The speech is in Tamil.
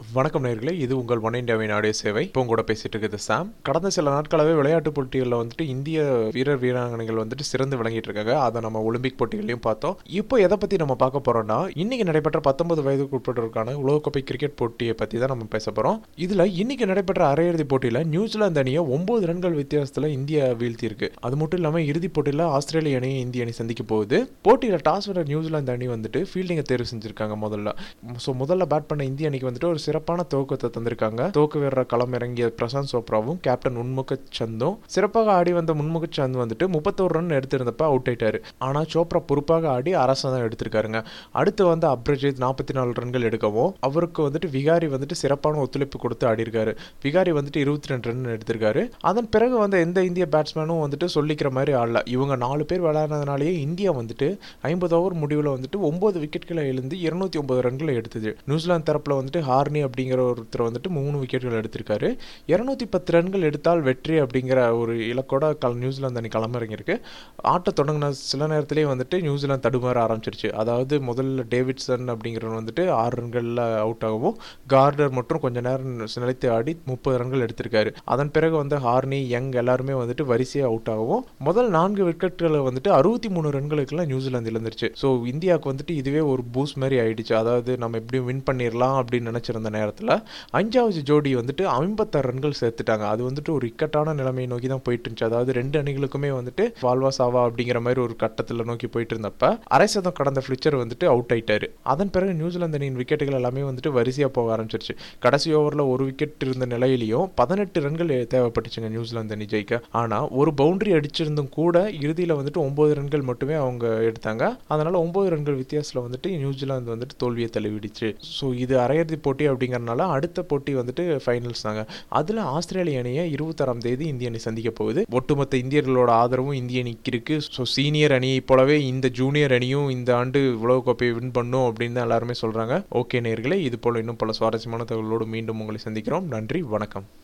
வணக்கம் நேர்களே இது உங்கள் ஒன் இந்தியாவின் ஆடியோ சேவை இப்போ கூட பேசிட்டு இருக்குது சாம் கடந்த சில நாட்களாகவே விளையாட்டு போட்டிகளில் வந்துட்டு இந்திய வீரர் வீராங்கனைகள் வந்துட்டு சிறந்து விளங்கிட்டு இருக்காங்க அதை நம்ம ஒலிம்பிக் போட்டிகளையும் பார்த்தோம் இப்போ எதை பற்றி நம்ம பார்க்க போறோம்னா இன்னைக்கு நடைபெற்ற பத்தொன்பது வயதுக்கு உட்பட்டோருக்கான உலகக்கோப்பை கிரிக்கெட் போட்டியை பற்றி தான் நம்ம பேச போகிறோம் இதில் இன்னைக்கு நடைபெற்ற அரையிறுதி போட்டியில் நியூசிலாந்து அணியை ஒன்பது ரன்கள் வித்தியாசத்தில் இந்தியா வீழ்த்தியிருக்கு அது மட்டும் இல்லாமல் இறுதிப் போட்டியில் ஆஸ்திரேலிய அணியை இந்திய அணி சந்திக்க போகுது போட்டியில் டாஸ் வென்ற நியூசிலாந்து அணி வந்துட்டு ஃபீல்டிங்கை தேர்வு செஞ்சிருக்காங்க முதல்ல ஸோ முதல்ல பேட் பண்ண இந்திய அணிக்கு வந்துட்டு ஒரு சிறப்பான துவக்கத்தை தந்திருக்காங்க துவக்க வீரர் களம் இறங்கிய பிரசாந்த் சோப்ராவும் கேப்டன் உன்முக சந்தும் சிறப்பாக ஆடி வந்த முன்முக சந்த் வந்துட்டு முப்பத்தோரு ரன் எடுத்திருந்தப்ப அவுட் ஆயிட்டாரு ஆனால் சோப்ரா பொறுப்பாக ஆடி அரசு தான் எடுத்திருக்காருங்க அடுத்து வந்து அப்ரஜித் நாற்பத்தி நாலு ரன்கள் எடுக்கவும் அவருக்கு வந்துட்டு விகாரி வந்துட்டு சிறப்பான ஒத்துழைப்பு கொடுத்து ஆடி இருக்காரு விகாரி வந்துட்டு இருபத்தி ரெண்டு ரன் எடுத்திருக்காரு அதன் பிறகு வந்து எந்த இந்திய பேட்ஸ்மேனும் வந்துட்டு சொல்லிக்கிற மாதிரி ஆடல இவங்க நாலு பேர் விளையாடுறதுனாலேயே இந்தியா வந்துட்டு ஐம்பது ஓவர் முடிவில் வந்துட்டு ஒன்பது விக்கெட்களை எழுந்து இருநூத்தி ஒன்பது ரன்களை எடுத்தது நியூசிலாந்து தரப்புல வந்துட்டு ஹார்னி அப்படிங்கிற ஒருத்தர் வந்துட்டு மூணு விக்கெட்டுகள் எடுத்திருக்காரு இருநூத்தி பத்து ரன்கள் எடுத்தால் வெற்றி அப்படிங்கிற ஒரு இலக்கோட கல நியூசிலாந்து அணி களமிறங்கியிருக்கு ஆட்ட தொடங்கின சில நேரத்திலேயே வந்துட்டு நியூசிலாந்து தடுமாற ஆரம்பிச்சிருச்சு அதாவது முதல்ல டேவிட்சன் அப்படிங்கிறவன் வந்துட்டு ஆறு ரன்களில் அவுட் ஆகவும் கார்டர் மட்டும் கொஞ்ச நேரம் நிலைத்து ஆடி முப்பது ரன்கள் எடுத்திருக்காரு அதன் பிறகு வந்து ஹார்னி யங் எல்லாருமே வந்துட்டு வரிசையாக அவுட் ஆகவும் முதல் நான்கு விக்கெட்டுகளை வந்துட்டு அறுபத்தி மூணு ரன்களுக்கெல்லாம் நியூசிலாந்து இழந்துருச்சு ஸோ இந்தியாவுக்கு வந்துட்டு இதுவே ஒரு பூஸ்ட் மாதிரி ஆயிடுச்சு அதாவது நம்ம எப்படியும் வின் பண்ணிடலாம் அப்படின்னு நினச்சிருந்த நேரத்தில் அஞ்சாவது ஜோடி வந்துட்டு ஐம்பத்தாறு ரன்கள் சேர்த்துட்டாங்க அது வந்துட்டு ஒரு இக்கட்டான நிலைமையை நோக்கி தான் போயிட்டு இருந்துச்சு அதாவது ரெண்டு அணிகளுக்குமே வந்துட்டு வால்வா சாவா அப்படிங்கிற மாதிரி ஒரு கட்டத்தில் நோக்கி போயிட்டு இருந்தப்ப அரை சதம் கடந்த ஃபிளிச்சர் வந்துட்டு அவுட் ஆயிட்டாரு அதன் பிறகு நியூசிலாந்து அணியின் விக்கெட்டுகள் எல்லாமே வந்துட்டு வரிசையாக போக ஆரம்பிச்சிருச்சு கடைசி ஓவரில் ஒரு விக்கெட் இருந்த நிலையிலையும் பதினெட்டு ரன்கள் தேவைப்பட்டுச்சுங்க நியூசிலாந்து அணி ஜெயிக்க ஆனால் ஒரு பவுண்டரி அடிச்சிருந்தும் கூட இறுதியில் வந்துட்டு ஒன்பது ரன்கள் மட்டுமே அவங்க எடுத்தாங்க அதனால ஒன்பது ரன்கள் வித்தியாசத்தில் வந்துட்டு நியூசிலாந்து வந்துட்டு தோல்வியை தழுவிடுச்சு ஸோ இது அரையிறுதி போட்டி அப்படிங்கறனால அடுத்த போட்டி வந்துட்டு ஃபைனல்ஸ் தாங்க அதில் ஆஸ்திரேலிய அணியை இருபத்தாறாம் தேதி இந்திய அணி சந்திக்க போகுது ஒட்டுமொத்த இந்தியர்களோட ஆதரவும் இந்திய அணிக்கு இருக்கு ஸோ சீனியர் அணியை போலவே இந்த ஜூனியர் அணியும் இந்த ஆண்டு உலகக்கோப்பையை வின் பண்ணும் அப்படின்னு தான் எல்லாருமே சொல்றாங்க ஓகே நேர்களே இது போல இன்னும் பல சுவாரஸ்யமான தகவலோடு மீண்டும் உங்களை சந்திக்கிறோம் நன்றி வணக்கம்